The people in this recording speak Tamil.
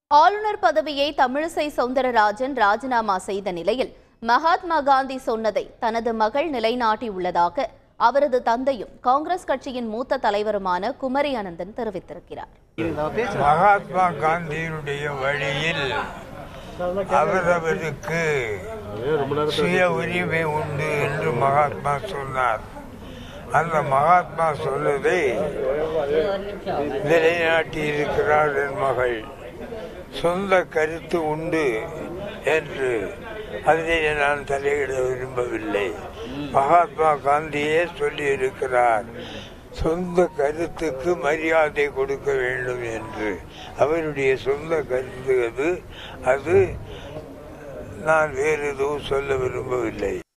ஆளுநர் பதவியை தமிழிசை சவுந்தரராஜன் ராஜினாமா செய்த நிலையில் மகாத்மா காந்தி சொன்னதை தனது மகள் நிலைநாட்டியுள்ளதாக அவரது தந்தையும் காங்கிரஸ் கட்சியின் மூத்த தலைவருமான குமரி அனந்தன் தெரிவித்திருக்கிறார் மகாத்மா காந்தியினுடைய வழியில் அவரவருக்கு சுய உரிமை உண்டு என்று மகாத்மா சொன்னார் அந்த மகாத்மா சொன்னதை நிலைநாட்டி இருக்கிறார் என் மகள் சொந்த கருத்து உண்டு என்று அதிலே நான் தலையிட விரும்பவில்லை மகாத்மா காந்தியே சொல்லி இருக்கிறார் சொந்த கருத்துக்கு மரியாதை கொடுக்க வேண்டும் என்று அவருடைய சொந்த கருத்து அது அது நான் வேறு எதுவும் சொல்ல விரும்பவில்லை